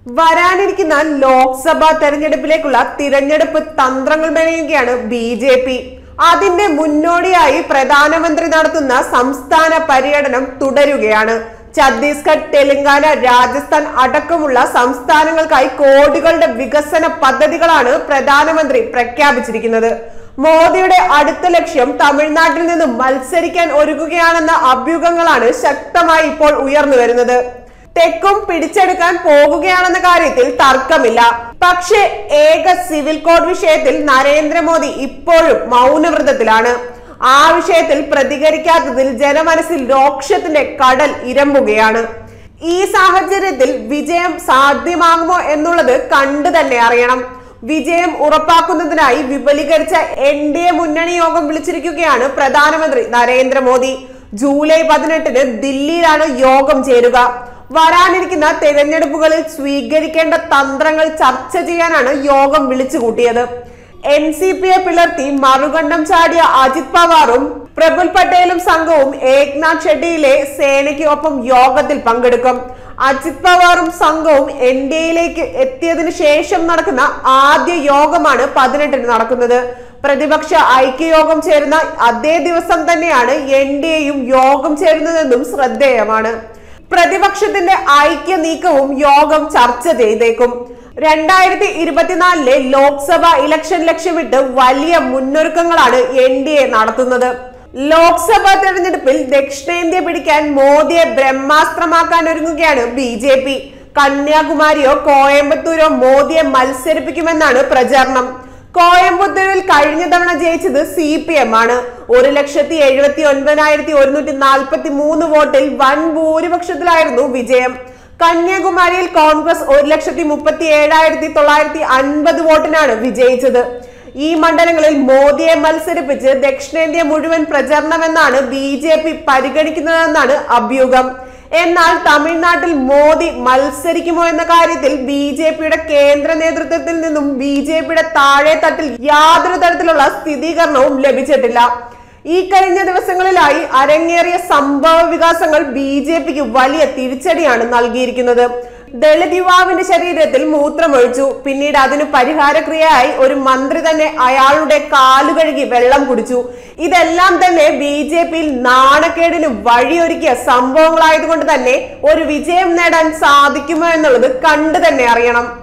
വരാനിരിക്കുന്ന ലോക്സഭാ തെരഞ്ഞെടുപ്പിലേക്കുള്ള തിരഞ്ഞെടുപ്പ് തന്ത്രങ്ങൾ മെനയുകയാണ് ബി ജെ പി അതിന്റെ മുന്നോടിയായി പ്രധാനമന്ത്രി നടത്തുന്ന സംസ്ഥാന പര്യടനം തുടരുകയാണ് ഛത്തീസ്ഗഡ് തെലങ്കാന രാജസ്ഥാൻ അടക്കമുള്ള സംസ്ഥാനങ്ങൾക്കായി കോടികളുടെ വികസന പദ്ധതികളാണ് പ്രധാനമന്ത്രി പ്രഖ്യാപിച്ചിരിക്കുന്നത് മോദിയുടെ അടുത്ത ലക്ഷ്യം തമിഴ്നാട്ടിൽ നിന്നും മത്സരിക്കാൻ ഒരുങ്ങുകയാണെന്ന അഭ്യൂഹങ്ങളാണ് ശക്തമായി ഇപ്പോൾ ഉയർന്നു വരുന്നത് തെക്കും പിടിച്ചെടുക്കാൻ പോകുകയാണെന്ന കാര്യത്തിൽ തർക്കമില്ല പക്ഷേ ഏക സിവിൽ കോഡ് വിഷയത്തിൽ നരേന്ദ്രമോദി ഇപ്പോഴും മൗനവ്രതത്തിലാണ് ആ വിഷയത്തിൽ പ്രതികരിക്കാത്തതിൽ ജനമനസ്സിൽ രോക്ഷത്തിന്റെ കടൽ ഇരമ്പുകയാണ് ഈ സാഹചര്യത്തിൽ വിജയം സാധ്യമാകുമോ എന്നുള്ളത് കണ്ടു തന്നെ അറിയണം വിജയം ഉറപ്പാക്കുന്നതിനായി വിപുലീകരിച്ച എൻ ഡി എ മുന്നണി യോഗം വിളിച്ചിരിക്കുകയാണ് പ്രധാനമന്ത്രി നരേന്ദ്രമോദി ജൂലൈ പതിനെട്ടിന് ദില്ലിയിലാണ് യോഗം ചേരുക വരാനിരിക്കുന്ന തെരഞ്ഞെടുപ്പുകളിൽ സ്വീകരിക്കേണ്ട തന്ത്രങ്ങൾ ചർച്ച ചെയ്യാനാണ് യോഗം വിളിച്ചുകൂട്ടിയത് എൻ സി പിയെ പിളർത്തി മറുകണ്ഠം ചാടിയ അജിത് പവാറും പ്രഫുൽ പട്ടേലും സംഘവും ഏക്നാഥ് ഷെഡ്ഡിയിലെ സേനയ്ക്ക് ഒപ്പം യോഗത്തിൽ പങ്കെടുക്കും അജിത് പവാറും സംഘവും എൻ ഡി എയിലേക്ക് എത്തിയതിനു ശേഷം നടക്കുന്ന ആദ്യ യോഗമാണ് പതിനെട്ടിന് നടക്കുന്നത് പ്രതിപക്ഷ ഐക്യയോഗം ചേരുന്ന അതേ ദിവസം തന്നെയാണ് എൻ ഡി എയും യോഗം ചേരുന്നതെന്നും ശ്രദ്ധേയമാണ് പ്രതിപക്ഷത്തിന്റെ ഐക്യ നീക്കവും യോഗം ചർച്ച ചെയ്തേക്കും രണ്ടായിരത്തി ഇരുപത്തിനാലിലെ ലോക്സഭ ഇലക്ഷൻ ലക്ഷ്യമിട്ട് വലിയ മുന്നൊരുക്കങ്ങളാണ് എൻ ഡി എ നടത്തുന്നത് ലോക്സഭാ തെരഞ്ഞെടുപ്പിൽ ദക്ഷിണേന്ത്യ പിടിക്കാൻ മോദിയെ ബ്രഹ്മാസ്ത്രമാക്കാൻ ഒരുങ്ങുകയാണ് ബി ജെ പി കന്യാകുമാരിയോ കോയമ്പത്തൂരോ മോദിയെ മത്സരിപ്പിക്കുമെന്നാണ് പ്രചാരണം കോയമ്പത്തൂരിൽ കഴിഞ്ഞ തവണ ജയിച്ചത് സി പി എം ആണ് ഒരു ലക്ഷത്തി എഴുപത്തി ഒൻപതിനായിരത്തി ഒരുന്നൂറ്റി നാൽപ്പത്തി മൂന്ന് വോട്ടിൽ വൻ ഭൂരിപക്ഷത്തിലായിരുന്നു വിജയം കന്യാകുമാരിയിൽ കോൺഗ്രസ് ഒരു ലക്ഷത്തി മുപ്പത്തി ഏഴായിരത്തി തൊള്ളായിരത്തി അൻപത് വോട്ടിനാണ് വിജയിച്ചത് ഈ മണ്ഡലങ്ങളിൽ മോദിയെ മത്സരിപ്പിച്ച് ദക്ഷിണേന്ത്യ മുഴുവൻ പ്രചരണമെന്നാണ് ബി ജെ പി പരിഗണിക്കുന്നതെന്നാണ് അഭ്യൂഹം എന്നാൽ തമിഴ്നാട്ടിൽ മോദി മത്സരിക്കുമോ എന്ന കാര്യത്തിൽ ബി ജെ പിയുടെ കേന്ദ്ര നേതൃത്വത്തിൽ നിന്നും ബി ജെ പിയുടെ താഴെ തട്ടിൽ യാതൊരു തരത്തിലുള്ള സ്ഥിരീകരണവും ലഭിച്ചിട്ടില്ല ഈ കഴിഞ്ഞ ദിവസങ്ങളിലായി അരങ്ങേറിയ സംഭവ വികാസങ്ങൾ ബി ജെ പിക്ക് വലിയ തിരിച്ചടിയാണ് നൽകിയിരിക്കുന്നത് ദളിത് യുവാവിന്റെ ശരീരത്തിൽ മൂത്രമൊഴിച്ചു പിന്നീട് അതിന് പരിഹാരക്രിയയായി ഒരു മന്ത്രി തന്നെ അയാളുടെ കാലു കഴുകി വെള്ളം കുടിച്ചു ഇതെല്ലാം തന്നെ ബി ജെ പിയിൽ നാണക്കേടിന് വഴിയൊരുക്കിയ സംഭവങ്ങളായതുകൊണ്ട് തന്നെ ഒരു വിജയം നേടാൻ സാധിക്കുമോ എന്നുള്ളത് കണ്ടു തന്നെ അറിയണം